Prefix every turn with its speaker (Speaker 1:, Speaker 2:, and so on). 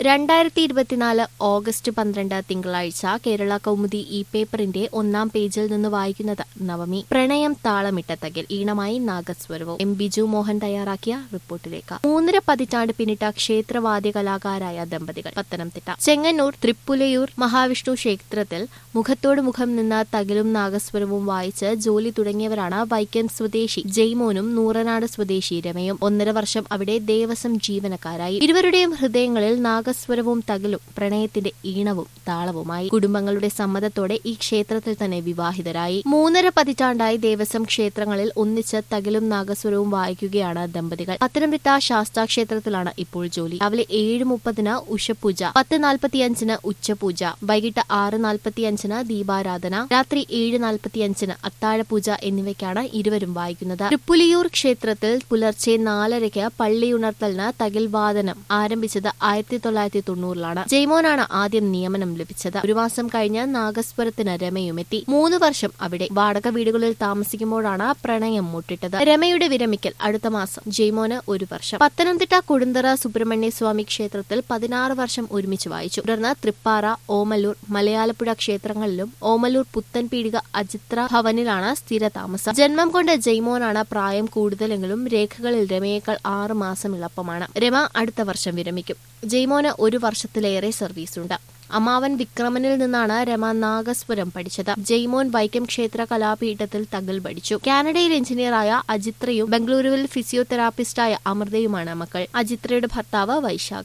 Speaker 1: രണ്ടായിരത്തി ഇരുപത്തിനാല് ഓഗസ്റ്റ് പന്ത്രണ്ട് തിങ്കളാഴ്ച കേരള കൗമുദി ഈ പേപ്പറിന്റെ ഒന്നാം പേജിൽ നിന്ന് വായിക്കുന്നത് നവമി പ്രണയം താളമിട്ട തകിൽ ഈണമായി നാഗസ്വരവും എം ബിജു മോഹൻ തയ്യാറാക്കിയ റിപ്പോർട്ടിലേക്ക് മൂന്നര പതിറ്റാണ്ട് പിന്നിട്ട ക്ഷേത്രവാദ്യ കലാകാരായ ദമ്പതികൾ പത്തനംതിട്ട ചെങ്ങന്നൂർ തൃപ്പുലയൂർ മഹാവിഷ്ണു ക്ഷേത്രത്തിൽ മുഖത്തോട് മുഖം നിന്ന തകിലും നാഗസ്വരവും വായിച്ച് ജോലി തുടങ്ങിയവരാണ് വൈക്കം സ്വദേശി ജയ്മോനും നൂറനാട് സ്വദേശി രമയും ഒന്നര വർഷം അവിടെ ദേവസ്വം ജീവനക്കാരായി ഇരുവരുടെയും ഹൃദയങ്ങളിൽ നാഗസ്വരവും തകിലും പ്രണയത്തിന്റെ ഈണവും താളവുമായി കുടുംബങ്ങളുടെ സമ്മതത്തോടെ ഈ ക്ഷേത്രത്തിൽ തന്നെ വിവാഹിതരായി മൂന്നര പതിറ്റാണ്ടായി ദേവസ്വം ക്ഷേത്രങ്ങളിൽ ഒന്നിച്ച് തകിലും നാഗസ്വരവും വായിക്കുകയാണ് ദമ്പതികൾ പത്തനംതിട്ട ശാസ്താ ക്ഷേത്രത്തിലാണ് ഇപ്പോൾ ജോലി രാവിലെ ഏഴ് മുപ്പതിന് ഉഷപൂജ പത്ത് നാൽപ്പത്തിയഞ്ചിന് ഉച്ചപൂജ വൈകിട്ട് ആറ് നാൽപ്പത്തിയഞ്ചിന് ദീപാരാധന രാത്രി ഏഴ് നാൽപ്പത്തിയഞ്ചിന് അത്താഴപൂജ എന്നിവയ്ക്കാണ് ഇരുവരും വായിക്കുന്നത് തൃപ്പുലിയൂർ ക്ഷേത്രത്തിൽ പുലർച്ചെ നാലരയ്ക്ക് പള്ളിയുണർത്തലിന് തകിൽ വാദനം ആരംഭിച്ചത് ആയിരത്തി തൊള്ളായിരത്തി തൊണ്ണൂറിലാണ് ജയ്മോനാണ് ആദ്യം നിയമനം ലഭിച്ചത് ഒരു മാസം കഴിഞ്ഞ് നാഗസ്വരത്തിന് രമയുമെത്തി മൂന്ന് വർഷം അവിടെ വാടക വീടുകളിൽ താമസിക്കുമ്പോഴാണ് പ്രണയം മുട്ടിട്ടത് രമയുടെ വിരമിക്കൽ അടുത്ത മാസം ജയ്മോന് ഒരു വർഷം പത്തനംതിട്ട കൊടുന്തറ സുബ്രഹ്മണ്യ സ്വാമി ക്ഷേത്രത്തിൽ പതിനാറ് വർഷം ഒരുമിച്ച് വായിച്ചു തുടർന്ന് തൃപ്പാറ ഓമല്ലൂർ മലയാളപ്പുഴ ക്ഷേത്രങ്ങളിലും ഓമല്ലൂർ പുത്തൻപീടിക അജിത്ര ഭവനിലാണ് സ്ഥിര താമസം ജന്മം കൊണ്ട് ജയ്മോനാണ് പ്രായം കൂടുതലെങ്കിലും രേഖകളിൽ രമയേക്കാൾ ആറ് മാസം ഇളപ്പമാണ് രമ അടുത്ത വർഷം വിരമിക്കും ജയ്മോന് ഒരു വർഷത്തിലേറെ സർവീസുണ്ട് അമ്മാവൻ വിക്രമനിൽ നിന്നാണ് രമ നാഗസ്വരം പഠിച്ചത് ജയ്മോൻ വൈക്കം ക്ഷേത്ര കലാപീഠത്തിൽ തകിൽ പഠിച്ചു കാനഡയിൽ എഞ്ചിനീയറായ അജിത്രയും ബംഗളൂരുവിൽ ഫിസിയോതെറാപ്പിസ്റ്റായ അമൃതയുമാണ് മക്കൾ അജിത്രയുടെ ഭർത്താവ് വൈശാഖ്